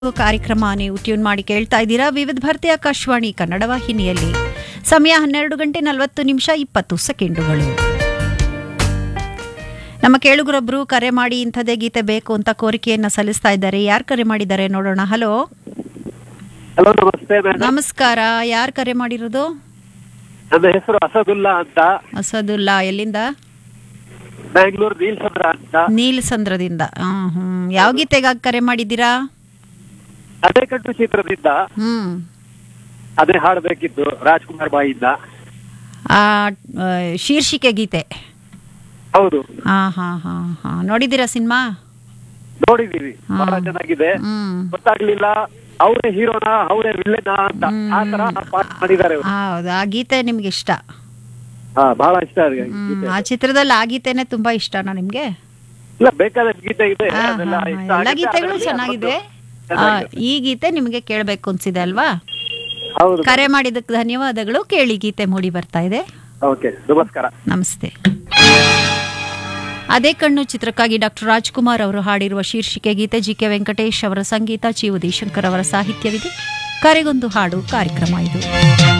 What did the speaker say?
ಕಾರ್ಯಕ್ರಮ ನೀವು ಟ್ಯೂನ್ ಮಾಡಿ ಕೇಳ್ತಾ ಇದ್ದೀರಾ ವಿವಿಧ ಭಾರತಿ ಆಕಾಶವಾಣಿ ಕನ್ನಡ ವಾಹಿನಿಯಲ್ಲಿ ಸಮಯ ಹನ್ನೆರಡು ಗಂಟೆ ನಲವತ್ತು ನಿಮಿಷ ಇಪ್ಪತ್ತು ಸೆಕೆಂಡುಗಳು ನಮ್ಮ ಕೇಳುಗರೊಬ್ರು ಕರೆ ಮಾಡಿ ಇಂಥದೇ ಗೀತೆ ಬೇಕು ಅಂತ ಕೋರಿಕೆಯನ್ನ ಸಲ್ಲಿಸ್ತಾ ಇದ್ದಾರೆ ಯಾರು ಕರೆ ಮಾಡಿದ್ದಾರೆ ನೋಡೋಣ ಹಲೋ ಹಲೋ ನಮಸ್ತೆ ಮೇಡಮ್ ನಮಸ್ಕಾರ ಯಾರು ಕರೆ ಮಾಡಿರೋದು ನನ್ನ ಹೆಸರು ಅಸದುಲ್ಲಾ ಅಂತ ಅಸದುಲ್ಲಾ ಎಲ್ಲಿಂದ ಬ್ಯಾಂಗ್ಳೂರ್ ನೀಲ್ಸಂದ್ರ ಅಂತ ನೀಲಸಂದ್ರದಿಂದ ಹ್ಮ್ ಹ್ಮ್ ಯಾವ ಗೀತೆಗಾಗಿ ಕರೆ ಮಾಡಿದ್ದೀರಾ ಅದೇ ಕಟ್ಟು ಚಿತ್ರದಿಂದ ಹ್ಮ್ ಅದೇ ಹಾಡಬೇಕಿತ್ತು ರಾಜ್ಕುಮಾರ್ ಬಾಯಿಂದ ಆ ಆ, ಶೀರ್ಷಿಕೆ ಗೀತೆ ಹೌದು ಹಾ ಹಾ ಹಾ ಹಾ ನೋಡಿದ್ದೀರಾ ಸಿನಿಮಾ ನೋಡಿದೀವಿ ಹಾ. ಬಹಳ ಚೆನ್ನಾಗಿದೆ ಹ್ಮ್ ಗೊತ್ತಾಗ್ಲಿಲ್ಲ ಅವರೇ ಹೀರೋನ ಅವರೇ ವಿಲ್ಲನ ಅಂತ ಆ ತರ ಪಾಠ ಮಾಡಿದ್ದಾರೆ ಅವ್ರು. ಹೌದು ಆ ಗೀತೆ ನಿಮ್ಗೆ ಇಷ್ಟ ಹಾ ಬಹಳ ಇಷ್ಟ ಆಗಿದೆ ಹ್ಮ್ ಗೀತೆ. ಆ ಚಿತ್ರದಲ್ಲಿ ಆ ಗೀತೆನೆ ತುಂಬಾ ಇಷ್ಟನಾ ನಿಮ್ಗೆ ಇಲ್ಲ ಬೇಕಾದ ಗೀತೆ ಇದೆ ಹಾ, ಅದೆಲ್ಲ ಹಾ, ಇಷ್ಟ ಎಲ್ಲ ಆಗುತ್ತೆ. ಗೀತೆಗಳು ಅದ್ರಲ್ಲಿ ಚೆನ್ನಾಗಿದೆ ಅದೊಂದು ಆ, ಚೆನ್ನಾಗಿದೆ. ಈ ಗೀತೆ ನಿಮ್ಗೆ ಕೇಳ್ಬೇಕು ಅನ್ಸಿದೆ ಅಲ್ವಾ ಹೌದು ಕರೆ ಮಾಡಿದಕ್ಕೆ ಧನ್ಯವಾದಗಳು ಕೇಳಿ ಗೀತೆ ಮೂಡಿ ಬರ್ತಾ ಇದೆ ಓಕೆ ನಮಸ್ಕಾರ ನಮಸ್ತೆ ಅದೇ ಕಣ್ಣು ಚಿತ್ರಕ್ಕಾಗಿ ಡಾಕ್ಟರ್ ರಾಜ್ಕುಮಾರ್ ಅವರು ಹಾಡಿರುವ ಶೀರ್ಷಿಕೆ ಗೀತೆ ಜಿ ಕೆ ವೆಂಕಟೇಶ್ ಅವರ ಸಂಗೀತ ಚಿ ಉದಯಶಂಕರ್ ಅವರ ಸಾಹಿತ್ಯವಿದೆ ಕರೆಗೊಂದು ಹಾಡು ಕಾರ್ಯಕ್ರಮ ಇದು